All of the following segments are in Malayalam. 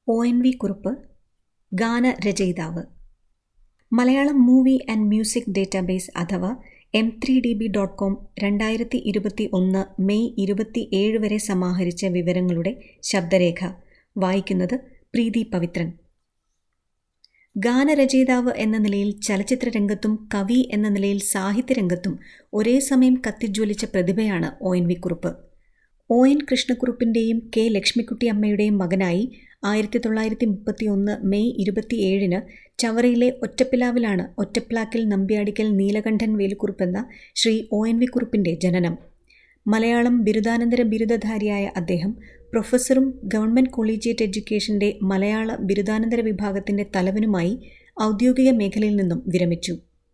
ഒ എൻ വി കുറുപ്പ് ഗാനരചയിതാവ് Malayalam movie and music database അഥവാ M three D B dot com രണ്ടായിരത്തി ഇരുപത്തി ഒന്ന് മെയ് ഇരുപത്തി ഏഴ് വരെ സമാഹരിച്ച വിവരങ്ങളുടെ ശബ്ദരേഖ വായിക്കുന്നത് പ്രീതി പവിത്രൻ ഗാനരചയിതാവ് എന്ന നിലയിൽ ചലച്ചിത്ര രംഗത്തും കവി എന്ന നിലയിൽ സാഹിത്യരംഗത്തും ഒരേ സമയം കത്തിജ്വലിച്ച പ്രതിഭയാണ് O N V Kurup O N കൃഷ്ണക്കുറുപ്പിൻ്റെയും കെ ലക്ഷ്മിക്കുട്ടി അമ്മയുടെയും മകനായി ആയിരത്തി തൊള്ളായിരത്തി മുപ്പത്തി ഒന്ന് മെയ് ഇരുപത്തിയേഴിന് ചവറയിലെ ഒറ്റപ്പിലാവിലാണ് ഒറ്റപ്ലാക്കിൽ നമ്പ്യാടിക്കൽ നീലകണ്ഠൻ വേലുക്കുറുപ്പെന്ന ശ്രീ ഒ എൻ വി കുറുപ്പിൻ്റെ ജനനം മലയാളം ബിരുദാനന്തര ബിരുദധാരിയായ അദ്ദേഹം പ്രൊഫസറും ഗവൺമെൻറ് കൊളീജിയറ്റ് എഡ്യൂക്കേഷൻ്റെ മലയാള ബിരുദാനന്തര വിഭാഗത്തിൻ്റെ തലവനുമായി ഔദ്യോഗിക മേഖലയിൽ നിന്നും വിരമിച്ചു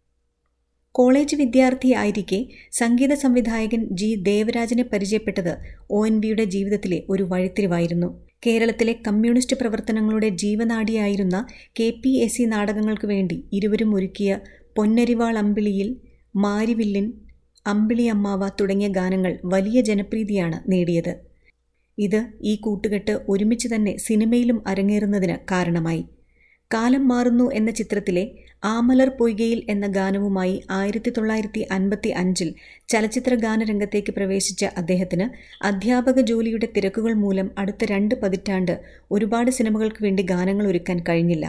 കോളേജ് വിദ്യാർത്ഥിയായിരിക്കെ സംഗീത സംവിധായകൻ ജി ദേവരാജനെ പരിചയപ്പെട്ടത് ഒ എൻ വിയുടെ ജീവിതത്തിലെ ഒരു വഴിത്തിരിവായിരുന്നു കേരളത്തിലെ കമ്മ്യൂണിസ്റ്റ് പ്രവർത്തനങ്ങളുടെ ജീവനാഡിയായിരുന്ന കെ പി എസ് സി നാടകങ്ങൾക്ക് വേണ്ടി ഇരുവരും ഒരുക്കിയ പൊന്നരിവാൾ അമ്പിളിയിൽ മാരിവില്ലിൻ അമ്പിളി അമ്മാവ തുടങ്ങിയ ഗാനങ്ങൾ വലിയ ജനപ്രീതിയാണ് നേടിയത് ഇത് ഈ കൂട്ടുകെട്ട് ഒരുമിച്ച് തന്നെ സിനിമയിലും അരങ്ങേറുന്നതിന് കാരണമായി കാലം മാറുന്നു എന്ന ചിത്രത്തിലെ ആമലർ പൊയ്കയിൽ എന്ന ഗാനവുമായി ആയിരത്തി തൊള്ളായിരത്തി അൻപത്തി അഞ്ചിൽ ചലച്ചിത്ര ഗാനരംഗത്തേക്ക് പ്രവേശിച്ച അദ്ദേഹത്തിന് അധ്യാപക ജോലിയുടെ തിരക്കുകൾ മൂലം അടുത്ത രണ്ട് പതിറ്റാണ്ട് ഒരുപാട് സിനിമകൾക്ക് വേണ്ടി ഗാനങ്ങൾ ഒരുക്കാൻ കഴിഞ്ഞില്ല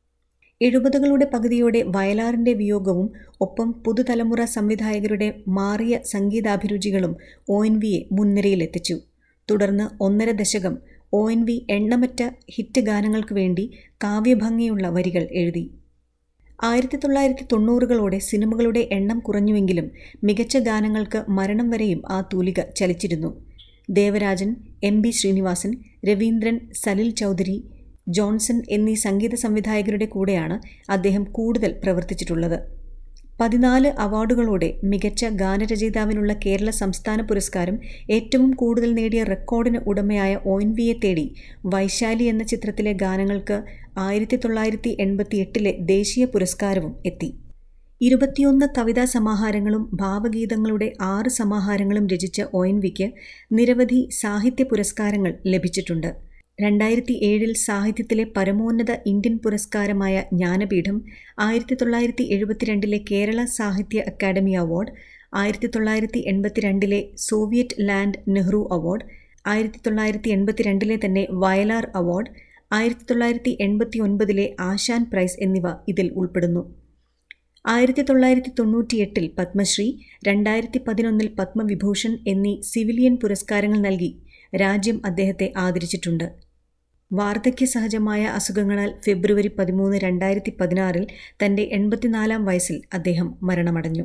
എഴുപതുകളുടെ പകുതിയോടെ വയലാറിൻ്റെ വിയോഗവും ഒപ്പം പുതുതലമുറ സംവിധായകരുടെ മാറിയ സംഗീതാഭിരുചികളും ഒ എൻ വിയെ മുൻനിരയിലെത്തിച്ചു തുടർന്ന് ഒന്നര ദശകം ഒ എൻ വി എണ്ണമറ്റ ഹിറ്റ് ഗാനങ്ങൾക്ക് വേണ്ടി കാവ്യഭംഗിയുള്ള വരികൾ എഴുതി ആയിരത്തി തൊള്ളായിരത്തി തൊണ്ണൂറുകളോടെ സിനിമകളുടെ എണ്ണം കുറഞ്ഞുവെങ്കിലും മികച്ച ഗാനങ്ങൾക്ക് മരണം വരെയും ആ തൂലിക ചലിച്ചിരുന്നു ദേവരാജൻ എം ബി ശ്രീനിവാസൻ രവീന്ദ്രൻ സലിൽ ചൗധരി ജോൺസൺ എന്നീ സംഗീത സംവിധായകരുടെ കൂടെയാണ് അദ്ദേഹം കൂടുതൽ പ്രവർത്തിച്ചിട്ടുള്ളത് പതിനാല് അവാർഡുകളോടെ മികച്ച ഗാനരചയിതാവിനുള്ള കേരള സംസ്ഥാന പുരസ്കാരം ഏറ്റവും കൂടുതൽ നേടിയ റെക്കോർഡിന് ഉടമയായ ഒ എൻ വിയെ തേടി വൈശാലി എന്ന ചിത്രത്തിലെ ഗാനങ്ങൾക്ക് ആയിരത്തി തൊള്ളായിരത്തി എൺപത്തി എട്ടിലെ ദേശീയ പുരസ്കാരവും എത്തി ഇരുപത്തിയൊന്ന് കവിതാ സമാഹാരങ്ങളും ഭാവഗീതങ്ങളുടെ ആറ് സമാഹാരങ്ങളും രചിച്ച ഒ എൻ വിക്ക് നിരവധി സാഹിത്യ പുരസ്കാരങ്ങൾ ലഭിച്ചിട്ടുണ്ട് രണ്ടായിരത്തി ഏഴിൽ സാഹിത്യത്തിലെ പരമോന്നത ഇന്ത്യൻ പുരസ്കാരമായ ജ്ഞാനപീഠം ആയിരത്തി തൊള്ളായിരത്തി എഴുപത്തിരണ്ടിലെ കേരള സാഹിത്യ അക്കാദമി അവാർഡ് ആയിരത്തി തൊള്ളായിരത്തി എൺപത്തിരണ്ടിലെ സോവിയറ്റ് ലാൻഡ് നെഹ്റു അവാർഡ് ആയിരത്തി തൊള്ളായിരത്തി എൺപത്തിരണ്ടിലെ തന്നെ വയലാർ അവാർഡ് ആയിരത്തി തൊള്ളായിരത്തി എൺപത്തി ഒൻപതിലെ ആശാൻ പ്രൈസ് എന്നിവ ഇതിൽ ഉൾപ്പെടുന്നു ആയിരത്തി തൊള്ളായിരത്തി തൊണ്ണൂറ്റിയെട്ടിൽ പത്മശ്രീ രണ്ടായിരത്തി പതിനൊന്നിൽ പത്മവിഭൂഷൺ എന്നീ സിവിലിയൻ പുരസ്കാരങ്ങൾ നൽകി രാജ്യം അദ്ദേഹത്തെ ആദരിച്ചിട്ടുണ്ട് വാർദ്ധക്യ സഹജമായ അസുഖങ്ങളാൽ ഫെബ്രുവരി പതിമൂന്ന് രണ്ടായിരത്തി പതിനാറിൽ തൻ്റെ എൺപത്തിനാലാം വയസ്സിൽ അദ്ദേഹം മരണമടഞ്ഞു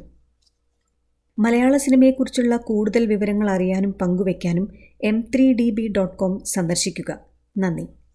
മലയാള സിനിമയെക്കുറിച്ചുള്ള കൂടുതൽ വിവരങ്ങൾ അറിയാനും പങ്കുവയ്ക്കാനും M three D B dot com സന്ദർശിക്കുക നന്ദി